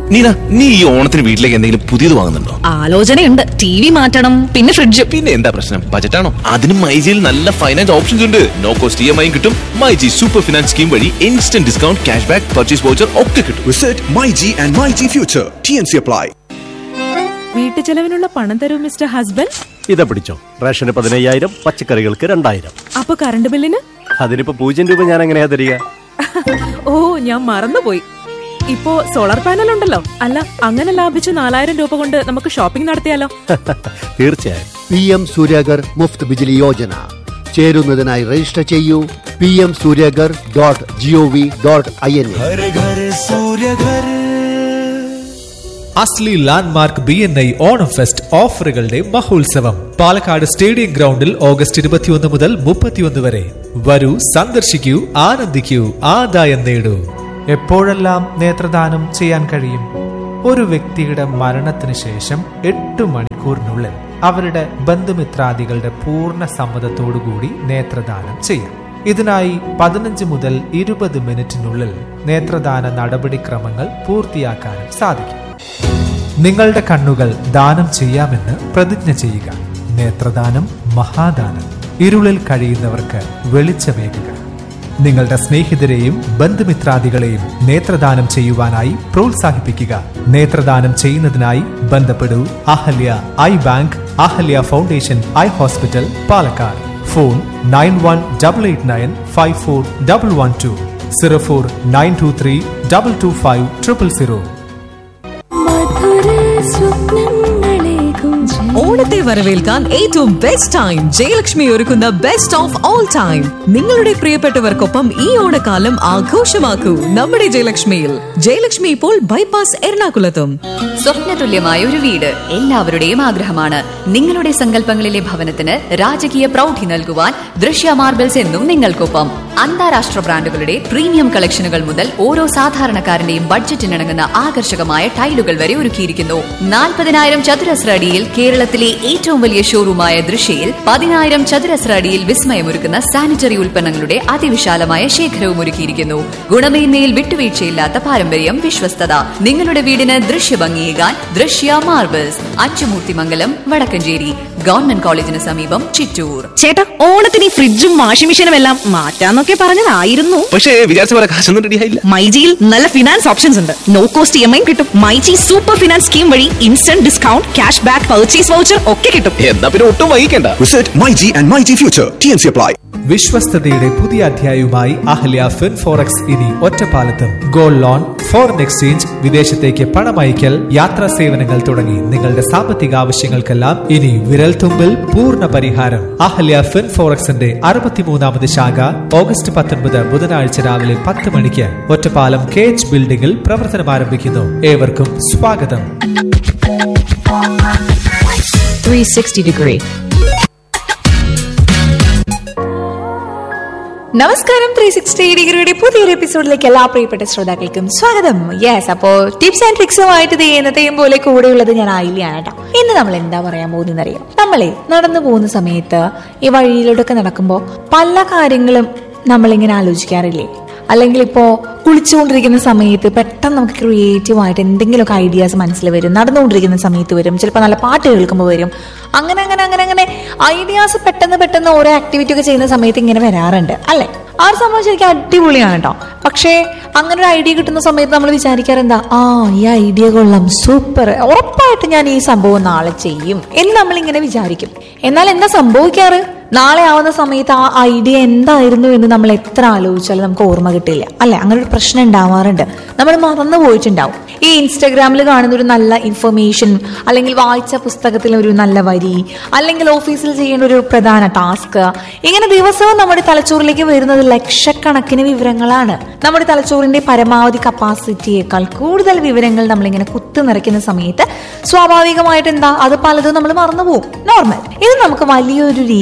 നീന നീ ഈ ഓണത്തിന് വീട്ടിലേക്ക് എന്തെങ്കിലും പുതിയത് വാങ്ങുന്നുണ്ടോ ആലോചനയുണ്ട് ടി വി മാറ്റണം പിന്നെ ഫ്രിഡ്ജ് പിന്നെ എന്താ പ്രശ്നം ബജറ്റാണോ അതിനും മൈജിയിൽ നല്ല ഫൈനാൻസ് ഓപ്ഷൻസ് ഉണ്ട് no cost E M I കിട്ടും മൈജി സൂപ്പർ ഫിനാൻസ് സ്കീം വഴി instant discount cash back purchase voucher ഒക്കെ കിട്ടും Visit MyG and MyG Future. TNC apply. വീട്ടുചെലവിനുള്ള പണം തരൂ മിസ്റ്റർ ഹസ്ബൻഡ് ഇതാ പിടിച്ചോ റേഷന് പതിനയ്യായിരം പച്ചക്കറികൾക്ക് രണ്ടായിരം അപ്പൊ കറണ്ട് ബില്ലിന് അതിനിപ്പോ പൂജ്യം രൂപ ഞാൻ എങ്ങനെയാ തരിക ഓ ഞാൻ മറന്നുപോയി ഇപ്പോ സോളാർ പാനൽ ഉണ്ടല്ലോ അല്ല അങ്ങനെ ലാഭിച്ച നാലായിരം രൂപ കൊണ്ട് നമുക്ക് ഷോപ്പിംഗ് നടത്തിയാലോ തീർച്ചയായും പി എം സൂര്യഗർ മുഫ്ത് ബിജിലി യോജന ചേരുന്നതിനായി രജിസ്റ്റർ ചെയ്യൂ P M Suryaghar dot G O V dot I N അസ്ലി landmark B N I Onam fest ഓഫറുകളുടെ മഹോത്സവം പാലക്കാട് സ്റ്റേഡിയം ഗ്രൗണ്ടിൽ ഓഗസ്റ്റ് ഇരുപത്തിയൊന്ന് മുതൽ മുപ്പത്തിയൊന്ന് വരെ വരൂ സന്ദർശിക്കൂ ആനന്ദിക്കൂ ആദായം നേടൂ എപ്പോഴെല്ലാം നേത്രദാനം ചെയ്യാൻ കഴിയും ഒരു വ്യക്തിയുടെ മരണത്തിന് ശേഷം എട്ട് മണിക്കൂറിനുള്ളിൽ അവരുടെ ബന്ധുമിത്രാദികളുടെ പൂർണ്ണ സമ്മതത്തോടുകൂടി നേത്രദാനം ചെയ്യാം ഇതിനായി പതിനഞ്ച് മുതൽ ഇരുപത് മിനിറ്റിനുള്ളിൽ നേത്രദാന നടപടിക്രമങ്ങൾ പൂർത്തിയാക്കാനും സാധിക്കും നിങ്ങളുടെ കണ്ണുകൾ ദാനം ചെയ്യാമെന്ന് പ്രതിജ്ഞ ചെയ്യുക നേത്രദാനം മഹാദാനം ഇരുളിൽ കഴിയുന്നവർക്ക് വെളിച്ചമേകുക നിങ്ങളുടെ സ്നേഹിതരെയും ബന്ധുമിത്രാദികളെയും നേത്രദാനം ചെയ്യുവാനായി പ്രോത്സാഹിപ്പിക്കുക നേത്രദാനം ചെയ്യുന്നതിനായി ബന്ധപ്പെടൂ Ahalia eye bank Ahalia foundation eye hospital Palakkad phone nine one double eight nine five four double one two zero four nine two three double two five triple zero ഓണത്തെ വരവേൽക്കാൻ ഏറ്റവും ബെസ്റ്റ് ടൈം ജയലക്ഷ്മി ഒരുക്കുന്ന ബെസ്റ്റ് ഓഫ് ഓൾ ടൈം നിങ്ങളുടെ പ്രിയപ്പെട്ടവർക്കൊപ്പം ഈ ഓണക്കാലം ആഘോഷമാക്കൂ നമ്മുടെ ജയലക്ഷ്മിയിൽ ജയലക്ഷ്മി ഇപ്പോൾ bypass എറണാകുളത്തും സ്വപ്നതുല്യമായ ഒരു വീട് എല്ലാവരുടെയും ആഗ്രഹമാണ് നിങ്ങളുടെ സങ്കല്പങ്ങളിലെ ഭവനത്തിന് രാജകീയ പ്രൗഢി നൽകുവാൻ ദൃശ്യ മാർബിൾസ് എന്നും നിങ്ങൾക്കൊപ്പം അന്താരാഷ്ട്ര ബ്രാൻഡുകളുടെ പ്രീമിയം കളക്ഷനുകൾ മുതൽ ഓരോ സാധാരണക്കാരന്റെയും ബഡ്ജറ്റിനിണങ്ങുന്ന ആകർഷകമായ ടൈലുകൾ വരെ ഒരുക്കിയിരിക്കുന്നു നാൽപ്പതിനായിരം ചതുരശ്ര അടിയിൽ കേരളത്തിലെ ഏറ്റവും വലിയ ഷോറൂമായ ദൃശ്യയിൽ പതിനായിരം ചതുരശ്ര അടിയിൽ വിസ്മയമൊരുക്കുന്ന സാനിറ്ററി ഉൽപ്പന്നങ്ങളുടെ അതിവിശാലമായ ശേഖരവും ഒരുക്കിയിരിക്കുന്നു ഗുണമേന്മയിൽ വിട്ടുവീഴ്ചയില്ലാത്ത പാരമ്പര്യം വിശ്വസ്തത നിങ്ങളുടെ വീടിന് ദൃശ്യഭംഗിയേകാൻ ദൃശ്യ മാർബിൾസ് അച്ചുമൂർത്തിമംഗലം വടക്കഞ്ചേരി ഗവൺമെന്റ് കോളേജിന് സമീപം ചിറ്റൂർ ചേട്ടാ ഓണത്തിന് ഈ ഫ്രിഡ്ജും വാഷിംഗ് മെഷീനും എല്ലാം മാറ്റാന്നൊക്കെ പറഞ്ഞതായിരുന്നു പക്ഷേ വിചാരിച്ച പോലെ കാശൊന്നും റെഡി ആയില്ല മൈജിയിൽ നല്ല ഫിനാൻസ് ഓപ്ഷൻസ് ഉണ്ട് no cost E M I കിട്ടും മൈജി സൂപ്പർ ഫിനാൻസ് സ്കീം വഴി instant discount cash back purchase voucher ഒക്കെ കിട്ടും എന്നാ പിന്നെ ഒട്ടും വൈകിക്കണ്ട Visit MyG and MyG Future. TNC apply. വിശ്വസ്തയുടെ പുതിയ അധ്യായവുമായി അഹല്യ ഫിൻ ഫോറക്സ് ഇനി ഒറ്റപ്പാലത്തും ഗോൾഡ് ലോൺ ഫോറിൻ എക്സ്ചേഞ്ച് വിദേശത്തേക്ക് പണമയക്കൽ യാത്രാ സേവനങ്ങൾ തുടങ്ങി നിങ്ങളുടെ സാമ്പത്തിക ആവശ്യങ്ങൾക്കെല്ലാം ഇനി വിരൽ തുമ്പിൽ പൂർണ്ണ പരിഹാരം അഹല്യ ഫിൻ ഫോറക്സിന്റെ അറുപത്തിമൂന്നാമത് ശാഖ ഓഗസ്റ്റ് പത്തൊൻപത് ബുധനാഴ്ച രാവിലെ പത്ത് മണിക്ക് ഒറ്റപ്പാലം കെ എച്ച് ബിൽഡിംഗിൽ പ്രവർത്തനം ആരംഭിക്കുന്നു ഏവർക്കും സ്വാഗതം 360 degree. നമസ്കാരം ത്രീ സിക്സ്റ്റി ഡിഗ്രിയുടെ പുതിയൊരു എപ്പിസോഡിലേക്ക് എല്ലാ പ്രിയപ്പെട്ട ശ്രോതാക്കൾക്കും സ്വാഗതം യെസ് അപ്പോ ടിപ്സ് ആൻഡ് ട്രിക്സുമായിട്ട് ഇത് എന്നത്തെയും പോലെ കൂടെയുള്ളത് ഞാൻ ആയില്ലാണ് കേട്ടോ ഇന്ന് നമ്മൾ എന്താ പറയാൻ പോകുന്നറിയാം നമ്മളെ നടന്നു പോകുന്ന സമയത്ത് ഈ വഴിയിലൂടെയൊക്കെ നടക്കുമ്പോൾ പല കാര്യങ്ങളും നമ്മളിങ്ങനെ ആലോചിക്കാറില്ലേ അല്ലെങ്കിൽ ഇപ്പോ കുളിച്ചുകൊണ്ടിരിക്കുന്ന സമയത്ത് പെട്ടെന്ന് നമുക്ക് ക്രിയേറ്റീവ് ആയിട്ട് എന്തെങ്കിലുമൊക്കെ ഐഡിയാസ് മനസ്സിൽ വരും നടന്നുകൊണ്ടിരിക്കുന്ന സമയത്ത് വരും ചിലപ്പോൾ നല്ല പാട്ട് കേൾക്കുമ്പോൾ വരും അങ്ങനെ അങ്ങനെ അങ്ങനെ അങ്ങനെ ഐഡിയാസ് പെട്ടെന്ന് പെട്ടെന്ന് ഓരോ ആക്ടിവിറ്റി ഒക്കെ ചെയ്യുന്ന സമയത്ത് ഇങ്ങനെ വരാറുണ്ട് അല്ലെ ആ ഒരു സംഭവം ശരിക്കും അടിപൊളിയാണ് കേട്ടോ പക്ഷേ അങ്ങനെ ഒരു ഐഡിയ കിട്ടുന്ന സമയത്ത് നമ്മൾ വിചാരിക്കാറെന്താ ആ ഈ ഐഡിയ കൊള്ളാം സൂപ്പർ ഉറപ്പായിട്ട് ഞാൻ ഈ സംഭവം നാളെ ചെയ്യും എന്ന് നമ്മൾ ഇങ്ങനെ വിചാരിക്കും എന്നാൽ എന്താ സംഭവിക്കാറ് നാളെ ആവുന്ന സമയത്ത് ആ ഐഡിയ എന്തായിരുന്നു എന്ന് നമ്മൾ എത്ര ആലോചിച്ചാലും നമുക്ക് ഓർമ്മ കിട്ടില്ല അല്ലെ അങ്ങനെ ഒരു പ്രശ്നം ഉണ്ടാവാറുണ്ട് നമ്മൾ മറന്നു പോയിട്ടുണ്ടാവും ഈ ഇൻസ്റ്റാഗ്രാമിൽ കാണുന്ന ഒരു നല്ല ഇൻഫർമേഷൻ അല്ലെങ്കിൽ വായിച്ച പുസ്തകത്തിലെ ഒരു നല്ല വരി അല്ലെങ്കിൽ ഓഫീസിൽ ചെയ്യേണ്ട ഒരു പ്രധാന ടാസ്ക് ഇങ്ങനെ ദിവസവും നമ്മുടെ തലച്ചോറിലേക്ക് വരുന്നത് ലക്ഷക്കണക്കിന് വിവരങ്ങളാണ് നമ്മുടെ തലച്ചോറിന്റെ പരമാവധി കപ്പാസിറ്റിയേക്കാൾ കൂടുതൽ വിവരങ്ങൾ നമ്മളിങ്ങനെ കുത്തു നിറയ്ക്കുന്ന സമയത്ത് സ്വാഭാവികമായിട്ട് എന്താ അത് പലതും നമ്മൾ മറന്നുപോകും നോർമൽ ഇത് നമുക്ക് വലിയൊരു രീതിയിലുള്ള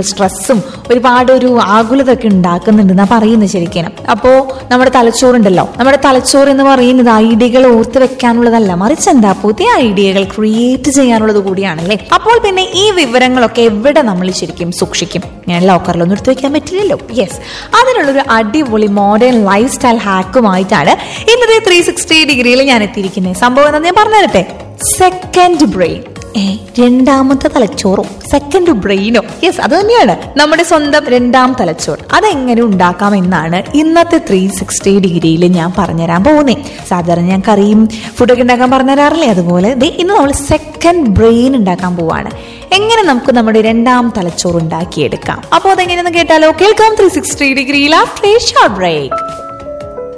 സ്ട്രെസ്സും ഒരുപാട് ഒരു ആകുലതൊക്കെ ഉണ്ടാക്കുന്നുണ്ടെന്നാ പറയുന്നത് ശരിക്കും അപ്പോ നമ്മുടെ തലച്ചോറുണ്ടല്ലോ നമ്മുടെ തലച്ചോറ് എന്ന് പറയുന്നത് ഐഡിയകൾ ഓർത്ത് വെക്കാനുള്ളതല്ല മറിച്ച് എന്താ പുതിയ ഐഡിയകൾ ക്രിയേറ്റ് ചെയ്യാനുള്ളത് കൂടിയാണല്ലേ അപ്പോൾ പിന്നെ ഈ വിവരങ്ങളൊക്കെ എവിടെ നമ്മൾ ശരിക്കും സൂക്ഷിക്കും ഞാൻ ലോക്കറിലൊന്നും എടുത്തു വെക്കാൻ പറ്റില്ലല്ലോ യെസ് അതിനുള്ളൊരു അടിപൊളി മോഡേൺ ലൈഫ് സ്റ്റൈൽ ഹാക്കുമായിട്ടാണ് ഇന്നത്തെ ത്രീ സിക്സ്റ്റി ഡിഗ്രിയിൽ ഞാൻ എത്തിയിരിക്കുന്നത് സംഭവം എന്താ ഞാൻ പറഞ്ഞു തരട്ടെ സെക്കൻഡ് ബ്രെയിൻ ഏ രണ്ടാമത്തെ തലച്ചോറോ സെക്കൻഡ് ബ്രെയിനോ യെസ് അത് തന്നെയാണ് നമ്മുടെ സ്വന്തം രണ്ടാം തലച്ചോർ അതെങ്ങനെ ഉണ്ടാക്കാം എന്നാണ് ഇന്നത്തെ ത്രീ സിക്സ്റ്റി ഡിഗ്രിയിൽ ഞാൻ പറഞ്ഞുതരാൻ പോകുന്നത് സാധാരണ ഞാൻ കറിയും ഫുഡൊക്കെ ഉണ്ടാക്കാൻ പറഞ്ഞുതരാറില്ലേ അതുപോലെ ദേ ഇന്ന് നമ്മൾ സെക്കൻഡ് ബ്രെയിൻ ഉണ്ടാക്കാൻ പോവാണ് എങ്ങനെ നമുക്ക് നമ്മുടെ രണ്ടാം തലച്ചോറ് ഉണ്ടാക്കിയെടുക്കാം അപ്പോൾ അതെങ്ങനെയെന്ന് കേട്ടാലോ കേൾക്കാം ത്രീ സിക്സ്റ്റി ഡിഗ്രിയിൽ ആഫ്റ്റർ ഷോർട്ട് ബ്രേക്ക്